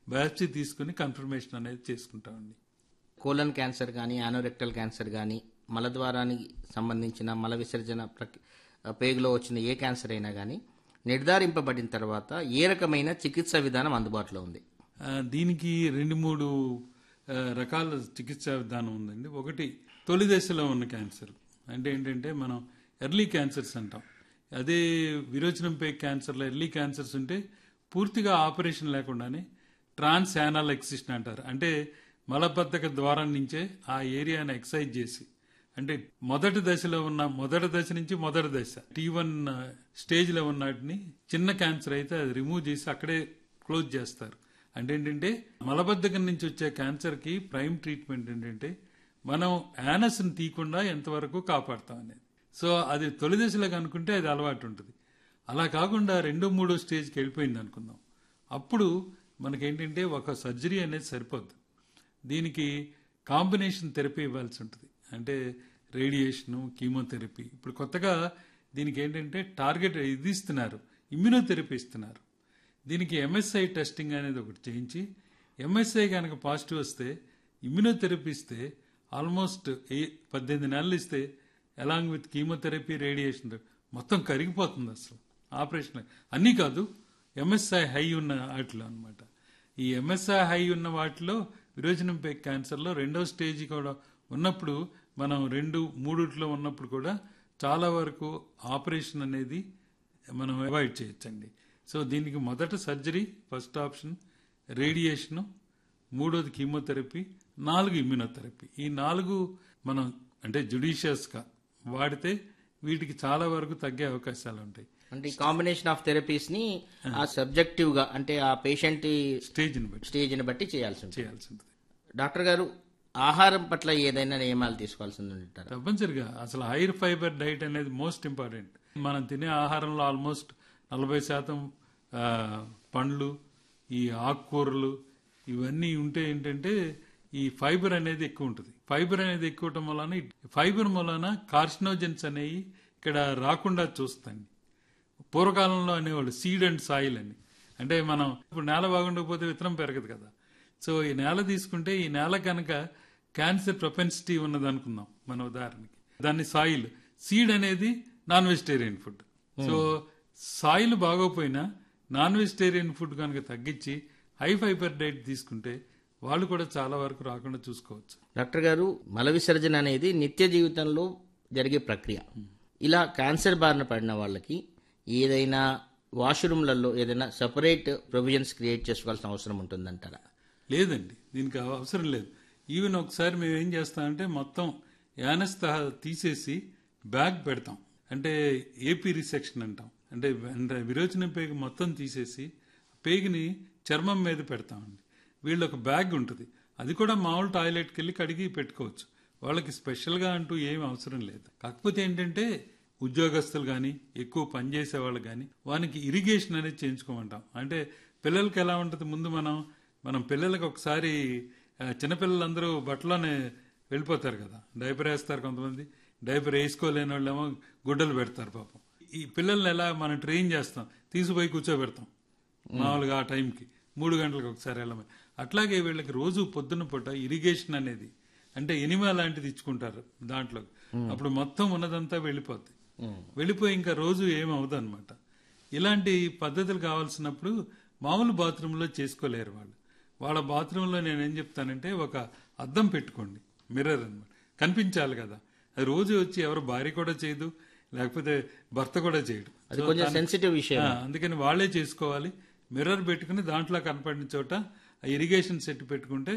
biopsy తీసుకుని confirmation అనేది చేసుకుంటామండి కోలన్ క్యాన్సర్ కానీ యానోరెక్టల్ క్యాన్సర్ కానీ మలద్వారానికి సంబంధించిన మల విసర్జన ప్రక్ పేగులో వచ్చిన ఏ క్యాన్సర్ అయినా కానీ నిర్ధారింపబడిన తర్వాత ఏ రకమైన చికిత్స విధానం అందుబాటులో ఉంది ఆ, దీనికి రెండు మూడు ఆ, రకాల చికిత్సా విధానం ఉందండి ఒకటి తొలి దశలో ఉన్న క్యాన్సర్ అంటే ఏంటంటే మనం ఎర్లీ క్యాన్సర్స్ అంటాం అదే విరోచనం పే క్యాన్సర్లో ఎర్లీ క్యాన్సర్స్ ఉంటే పూర్తిగా ఆపరేషన్ లేకుండానే ట్రాన్స్ యానల్ ఎక్సిషన్ అంటారు అంటే మలబద్ధక ద్వారం నుంచే ఆ ఏరియాను ఎక్సైజ్ చేసి అంటే మొదటి దశలో ఉన్న మొదటి దశ నుంచి మొదటి దశ టీ వన్ స్టేజ్ లో ఉన్నటిని చిన్న క్యాన్సర్ అయితే అది రిమూవ్ చేసి అక్కడే క్లోజ్ చేస్తారు అంటే ఏంటంటే మలబద్ధకం నుంచి వచ్చే క్యాన్సర్ కి ప్రైమ్ ట్రీట్మెంట్ ఏంటంటే మనం యానస్ ని తీయకుండా ఎంతవరకు కాపాడతాం అనేది సో అది తొలి దశలో కనుక్కుంటే అది అలవాటు ఉంటుంది అలా కాకుండా రెండో మూడో స్టేజ్కి వెళ్ళిపోయింది అనుకుందాం అప్పుడు మనకేంటంటే ఒక సర్జరీ అనేది సరిపోద్ది దీనికి కాంబినేషన్ థెరపీ ఇవ్వాల్సి ఉంటుంది అంటే రేడియేషను కీమోథెరపీ ఇప్పుడు కొత్తగా దీనికి ఏంటంటే టార్గెట్ ఇది ఇస్తున్నారు ఇమ్యూనోథెరపీ ఇస్తున్నారు దీనికి ఎంఎస్ఐ టెస్టింగ్ అనేది ఒకటి చేయించి ఎంఎస్ఐ కనుక పాజిటివ్ వస్తే ఇమ్యూనోథెరపీ ఇస్తే ఆల్మోస్ట్ ఏ పద్దెనిమిది నెలలు ఇస్తే అలాంగ్ విత్ కీమోథెరపీ రేడియేషన్ మొత్తం కరిగిపోతుంది అసలు ఆపరేషన్ అన్నీ కాదు ఎంఎస్ఐ హై ఉన్న వాటిలో అన్నమాట ఈ ఎంఎస్ఐ హై ఉన్న వాటిలో విరోచనం పే క్యాన్సర్లో రెండో స్టేజ్ కూడా ఉన్నప్పుడు మనం రెండు మూడిట్లో ఉన్నప్పుడు కూడా చాలా వరకు ఆపరేషన్ అనేది మనం అవాయిడ్ చేయొచ్చండి సో దీనికి మొదట సర్జరీ ఫస్ట్ ఆప్షన్ రేడియేషను మూడోది కీమోథెరపీ నాలుగు ఇమ్యూనోథెరపీ ఈ నాలుగు మనం అంటే జుడిషియస్గా వాడితే వీటికి చాలా వరకు తగ్గే అవకాశాలు ఉంటాయి అంటే ఈ కాంబినేషన్ ఆఫ్ థెరపీస్ ని ఆ సబ్జెక్టివ్ గా అంటే ఆ పేషెంట్ స్టేజ్ని బట్టి స్టేజ్ ని బట్టి చేయాల్సి ఉంటుంది చేయాల్సి ఉంటుంది డాక్టర్ గారు ఆహారం పట్ల ఏదైనా నియమాలు తీసుకోవాల్సి ఉంటారా తప్పనిసరిగా అసలు హైర్ ఫైబర్ డైట్ అనేది మోస్ట్ ఇంపార్టెంట్ మనం తినే ఆహారంలో ఆల్మోస్ట్ నలభై శాతం ఆ, పండ్లు ఈ ఆకుకూరలు ఇవన్నీ ఉంటే ఏంటంటే ఈ ఫైబర్ అనేది ఎక్కువ ఉంటుంది ఫైబర్ అనేది ఎక్కువ ఉండటం వలన ఈ ఫైబర్ వలన కార్సినోజన్స్ అనేవి ఇక్కడ రాకుండా చూస్తాయి పూర్వకాలంలో అనేవాళ్ళు సీడ్ అండ్ సాయిల్ అని అంటే మనం ఇప్పుడు నేల బాగుండకపోతే విత్తనం పెరగదు కదా సో ఈ నేల తీసుకుంటే ఈ నేల కనుక క్యాన్సర్ ప్రొపెన్సిటీ ఉన్నది అనుకుందాం మన ఉదాహరణకి దాన్ని సాయిల్ సీడ్ అనేది non vegetarian food so soil బాగోపోయినా నాన్ వెజిటేరియన్ ఫుడ్ కనుక తగ్గించి హై ఫైబర్ డైట్ తీసుకుంటే వాళ్ళు కూడా చాలా వరకు రాకుండా చూసుకోవచ్చు డాక్టర్ గారు మల విసర్జన అనేది నిత్య జీవితంలో జరిగే ప్రక్రియ ఇలా క్యాన్సర్ బారిన పడిన వాళ్ళకి ఏదైనా వాష్రూమ్లలో ఏదైనా సపరేట్ ప్రొవిజన్స్ క్రియేట్ చేసుకోవాల్సిన అవసరం ఉంటుందంటారా లేదండి దీనికి అవసరం లేదు ఈవెన్ ఒకసారి మేము ఏం చేస్తామంటే మొత్తం యానస్ తా- తీసేసి బ్యాగ్ పెడతాం అంటే ఏపీ రిసెక్షన్ అంటాం అంటే అంటే విరోచన పేగు మొత్తం తీసేసి పేగుని చర్మం మీద పెడతామండి వీళ్ళు ఒక బ్యాగ్ ఉంటుంది అది కూడా మామూలు టాయిలెట్కి వెళ్ళి కడిగి పెట్టుకోవచ్చు వాళ్ళకి స్పెషల్గా అంటూ ఏం అవసరం లేదు కాకపోతే ఏంటంటే ఉద్యోగస్తులు కానీ ఎక్కువ పనిచేసే వాళ్ళు కానీ వానికి ఇరిగేషన్ అనేది చేయించుకోమంటాం అంటే పిల్లలకి ఎలా ఉంటుంది ముందు మనం మనం పిల్లలకి ఒకసారి ఆ, చిన్నపిల్లలందరూ బట్టలోనే వెళ్ళిపోతారు కదా డైపర్ వేస్తారు కొంతమంది డైపర్ వేసుకోలేని వాళ్ళేమో గుడ్డలు పెడతారు పాపం ఈ పిల్లల్ని ఎలా మనం ట్రైన్ చేస్తాం తీసుకుపోయి కూర్చోబెడతాం మామూలుగా ఆ టైంకి మూడు గంటలకు ఒకసారి వెళ్ళమని అట్లాగే వీళ్ళకి రోజు పొద్దున్న పూట ఇరిగేషన్ అనేది అంటే ఎనిమా లాంటిది ఇచ్చుకుంటారు దాంట్లో అప్పుడు మొత్తం ఉన్నదంతా వెళ్ళిపోద్ది వెళ్ళిపోయి ఇంకా రోజు ఏమవుదు అనమాట ఇలాంటి పద్ధతులు కావాల్సినప్పుడు మామూలు బాత్రూంలో చేసుకోలేరు వాళ్ళు వాళ్ళ బాత్రూంలో నేనేం చెప్తానంటే ఒక అద్దం పెట్టుకోండి మిర్రర్ అన్నమాట కనిపించాలి కదా అది రోజు వచ్చి ఎవరు భార్య కూడా చేయదు లేకపోతే భర్త కూడా చేయడు అది కొంచెం సెన్సిటివ్ విషయం ఆ, అందుకని వాళ్ళే చేసుకోవాలి మిర్రర్ పెట్టుకుని దాంట్లో కనపడిన చోట ఆ ఇరిగేషన్ సెట్ పెట్టుకుంటే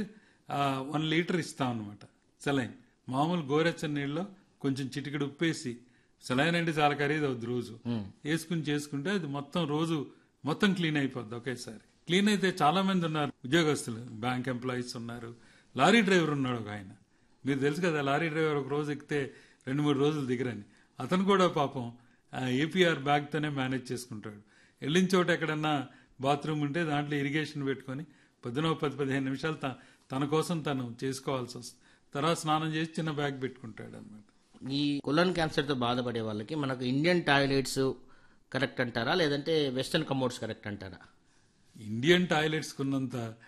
వన్ లీటర్ ఇస్తాం అనమాట సెలైన్ మామూలు గోరెచ్చని నీళ్ళలో కొంచెం చిటికెడు ఉప్పేసి సెలైన్ అంటే చాలా ఖరీదు అవుద్ది రోజు వేసుకుని చేసుకుంటే అది మొత్తం రోజు మొత్తం క్లీన్ అయిపోద్ది ఒకేసారి క్లీన్ అయితే చాలా మంది ఉన్నారు ఉద్యోగస్తులు బ్యాంక్ ఎంప్లాయీస్ ఉన్నారు లారీ డ్రైవర్ ఉన్నాడు ఒక ఆయన మీరు తెలుసు కదా లారీ డ్రైవర్ ఒక రోజు ఎక్కితే రెండు మూడు రోజులు దిగరని అతను కూడా పాపం ఏపీఆర్ బ్యాగ్తోనే మేనేజ్ చేసుకుంటాడు వెళ్ళిన చోట ఎక్కడన్నా బాత్రూమ్ ఉంటే దాంట్లో ఇరిగేషన్ పెట్టుకొని పొద్దున ఓ పది పదిహేను నిమిషాలు త- తన కోసం తను చేసుకోవాల్సి వస్తుంది తర్వాత స్నానం చేసి చిన్న బ్యాగ్ పెట్టుకుంటాడు అనమాట ఈ కొలన్ క్యాన్సర్ తో బాధపడే వాళ్ళకి మనకు ఇండియన్ టాయిలెట్స్ కరెక్ట్ అంటారా లేదంటే వెస్టర్న్ కమోడ్స్ కరెక్ట్ అంటారా ఇండియన్ టాయిలెట్స్ కున్నంత